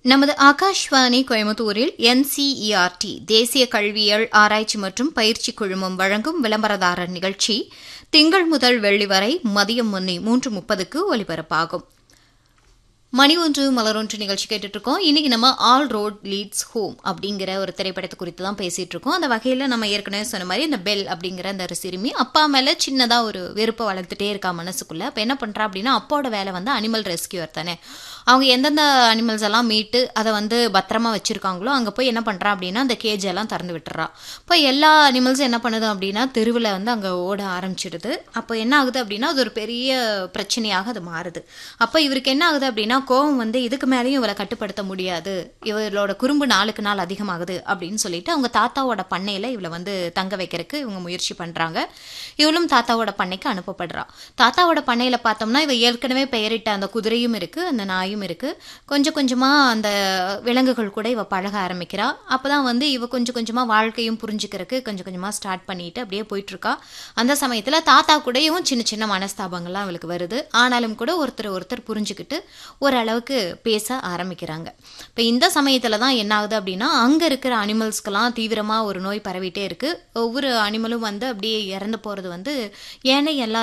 நமது ஆகாஷ்வாணி கோயம்புத்தூரில் என்சிஇஆர்டி தேசிய கல்வியியல் ஆராய்ச்சி மற்றும் பயிற்சி குழுமம் வழங்கும் விளம்பரதாரர் நிகழ்ச்சி திங்கள் முதல் வெள்ளி வரை மதியம் மணி மூன்று முப்பதுக்கு ஒலிபரப்பாகும் மணி ஒன்று மலரொன்று நிகழ்ச்சி கேட்டுட்டு இருக்கோம் இன்னைக்கு நம்ம ஆல் ரோட் லீட்ஸ் ஹோம் அப்படிங்கிற ஒரு திரைப்படத்தை குறித்து தான் பேசிட்டு இருக்கோம் அந்த வகையில் நம்ம ஏற்கனவே சொன்ன மாதிரி இந்த பெல் அப்படிங்கிற அந்த ஒரு சிறுமி அப்பா மேலே சின்னதாக ஒரு வெறுப்பை வளர்த்துட்டே இருக்கா மனசுக்குள்ள அப்போ என்ன பண்ணுறா அப்படின்னா அப்பாவோட வேலை வந்து அனிமல் ரெஸ்கியூர் தானே அவங்க எந்தெந்த அனிமல்ஸ் எல்லாம் மீட்டு அதை வந்து பத்திரமா வச்சிருக்காங்களோ அங்கே போய் என்ன பண்ணுறா அப்படின்னா அந்த கேஜ் எல்லாம் திறந்து விட்டுறா இப்போ எல்லா அனிமல்ஸும் என்ன பண்ணுது அப்படின்னா தெருவில் வந்து அங்கே ஓட ஆரம்பிச்சிடுது அப்போ என்ன ஆகுது அப்படின்னா அது ஒரு பெரிய பிரச்சனையாக அது மாறுது அப்போ இவருக்கு என்ன ஆகுது அப்படின்னா கோவம் வந்து இதுக்கு மேலேயும் இவளை கட்டுப்படுத்த முடியாது இவளோட குறும்பு நாளுக்கு நாள் அதிகமாகுது அப்படின்னு சொல்லிட்டு அவங்க தாத்தாவோட பண்ணையில் இவளை வந்து தங்க வைக்கிறதுக்கு இவங்க முயற்சி பண்ணுறாங்க இவளும் தாத்தாவோட பண்ணைக்கு அனுப்பப்படுறா தாத்தாவோட பண்ணையில் பார்த்தோம்னா இவ ஏற்கனவே பெயரிட்ட அந்த குதிரையும் இருக்குது அந்த நாயும் இருக்குது கொஞ்சம் கொஞ்சமாக அந்த விலங்குகள் கூட இவ பழக ஆரம்பிக்கிறா அப்போ தான் வந்து இவ கொஞ்சம் கொஞ்சமாக வாழ்க்கையும் புரிஞ்சுக்கிறதுக்கு கொஞ்சம் கொஞ்சமாக ஸ்டார்ட் பண்ணிட்டு அப்படியே போயிட்டுருக்கா அந்த சமயத்தில் தாத்தா கூடயும் சின்ன சின்ன மனஸ்தாபங்கள்லாம் அவளுக்கு வருது ஆனாலும் கூட ஒருத்தர் ஒருத்தர் புரிஞ்சுக்கிட்டு ஓரளவுக்கு பேச ஆரம்பிக்கிறாங்க இப்போ இந்த சமயத்தில் தான் என்ன ஆகுது அப்படின்னா அங்கே இருக்கிற அனிமல்ஸ்க்கெல்லாம் தீவிரமாக ஒரு நோய் பரவிட்டே இருக்குது ஒவ்வொரு அனிமலும் வந்து அப்படியே இறந்து போகிறது வந்து ஏனை எல்லா